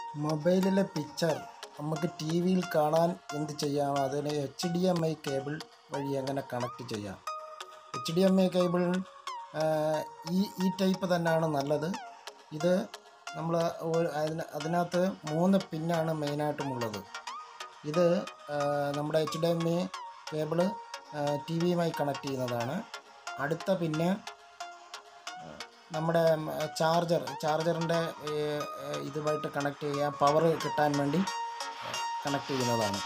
മൊബൈലിലെ picture നമുക്ക് T വിയിൽ കാണാൻ എന്ത് ചെയ്യാം അതിന് H D M I cable വഴി എങ്ങനെ കണക്ട് ചെയ്യാം H D M I cable ഈ ഈ ടൈപ്പ് തന്നെയാണ് നല്ലത് ഇത് നമ്മൾ അതിന് അതിനകത്ത് മൂന്ന് പിന്നാണ് മെയിനായിട്ടും ഉള്ളത് ഇത് ആ, നമ്മുടെ H D M I cable T വിയുമായി കണക്ട് ചെയ്യുന്നതാണ് അടുത്ത പിന്നെ നമ്മുടെ ചാർജർ ചാർജറിൻ്റെ ഇതുമായിട്ട് കണക്ട് ചെയ്യാൻ പവർ കിട്ടാൻ വേണ്ടി കണക്ട് ചെയ്യുന്നതാണ്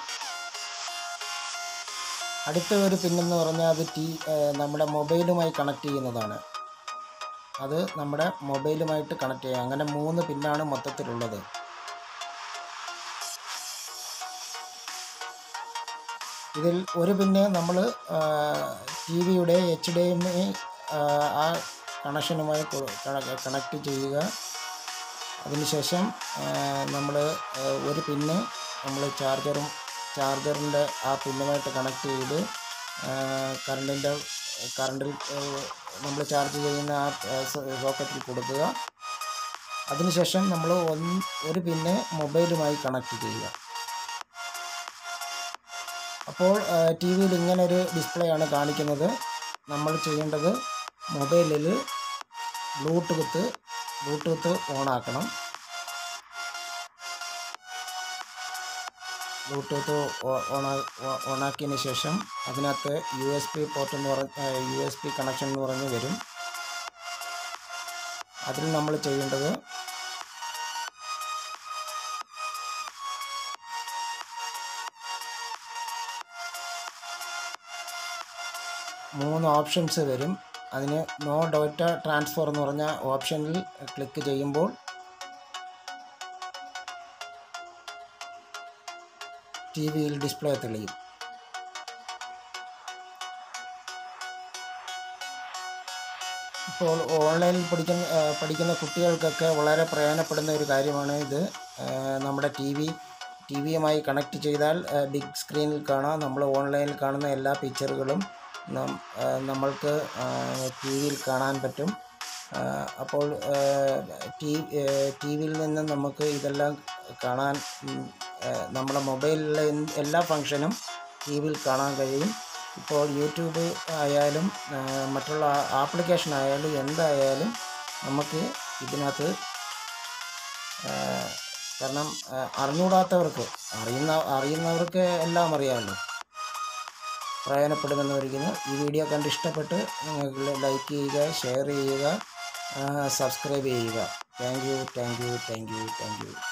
അടുത്ത ഒരു പിന്നെന്ന് പറഞ്ഞാൽ അത് ടി നമ്മുടെ മൊബൈലുമായി കണക്ട് ചെയ്യുന്നതാണ് അത് നമ്മുടെ മൊബൈലുമായിട്ട് കണക്ട് ചെയ്യാം അങ്ങനെ മൂന്ന് പിന്നാണ് മൊത്തത്തിലുള്ളത് ഇതിൽ ഒരു പിന്നെ നമ്മൾ ടി വിയുടെ എച്ച് ഡി എം ഐ ആ കണക്ഷനുമായി കണക്ട് ചെയ്യുക അതിനുശേഷം നമ്മൾ ഒരു പിന്ന് നമ്മൾ ചാർജറും ചാർജറിൻ്റെ ആ പിന്നുമായിട്ട് കണക്ട് ചെയ്ത് കറണ്ടിൻ്റെ കറണ്ടിൽ നമ്മൾ ചാർജ് ചെയ്യുന്ന ആ സോക്കറ്റിൽ കൊടുക്കുക അതിനുശേഷം നമ്മൾ ഒന്ന് ഒരു പിന്നെ മൊബൈലുമായി കണക്ട് ചെയ്യുക അപ്പോൾ ടി വിയിൽ ഇങ്ങനെ ഒരു ഡിസ്പ്ലേ ആണ് കാണിക്കുന്നത് നമ്മൾ ചെയ്യേണ്ടത് മൊബൈലിൽ ബ്ലൂടൂത്ത് ബ്ലൂടൂത്ത് ഓണാക്കണം ബ്ലൂടൂത്ത് ഓണാ ഓണാക്കിയതിന് ശേഷം അതിനകത്ത് യു എസ് പി പോർട്ട് എന്ന് പറഞ്ഞ യു എസ് പി കണക്ഷൻ എന്ന് പറഞ്ഞ് വരും അതിൽ നമ്മൾ ചെയ്യേണ്ടത് മൂന്ന് ഓപ്ഷൻസ് വരും അതിന് നോ ഡോറ്റ ട്രാൻസ്ഫർ എന്ന് പറഞ്ഞ ഓപ്ഷനിൽ ക്ലിക്ക് ചെയ്യുമ്പോൾ ടി വിയിൽ ഡിസ്പ്ലേ തെളിയും ഇപ്പോൾ ഓൺലൈനിൽ പഠിക്കുന്ന പഠിക്കുന്ന കുട്ടികൾക്കൊക്കെ വളരെ പ്രയോജനപ്പെടുന്ന ഒരു കാര്യമാണ് ഇത് നമ്മുടെ ടി വി ടി വിയുമായി കണക്ട് ചെയ്താൽ ബിഗ് സ്ക്രീനിൽ കാണാം നമ്മൾ ഓൺലൈനിൽ കാണുന്ന എല്ലാ പിക്ചറുകളും നം- ആ, നമ്മൾക്ക് ടി വിയിൽ കാണാൻ പറ്റും ആ, അപ്പോൾ ടി ടി വിയിൽ നിന്ന് നമുക്ക് ഇതെല്ലാം കാണാൻ ഉം, ആ, നമ്മുടെ മൊബൈലിലെ എന്ത് എല്ലാ ഫങ്ഷനും ടി വിയിൽ കാണാൻ കഴിയും ഇപ്പോൾ യൂട്യൂബ് ആയാലും ആ, മറ്റുള്ള ആപ്ലിക്കേഷൻ ആയാലും എന്തായാലും നമുക്ക് ഇതിനകത്ത് ആ, കാരണം ആ, അറിഞ്ഞുകൂടാത്തവർക്ക് അറിയുന്ന അറിയുന്നവർക്ക് എല്ലാം അറിയാമല്ലോ പ്രയോജനപ്പെടുമെന്ന് വരിക്കുന്നു ഈ വീഡിയോ കണ്ട് ഇഷ്ടപ്പെട്ട് നിങ്ങൾക്ക് ലൈക്ക് ചെയ്യുക ഷെയർ ചെയ്യുക സബ്സ്ക്രൈബ് ചെയ്യുക thank you thank you thank you thank U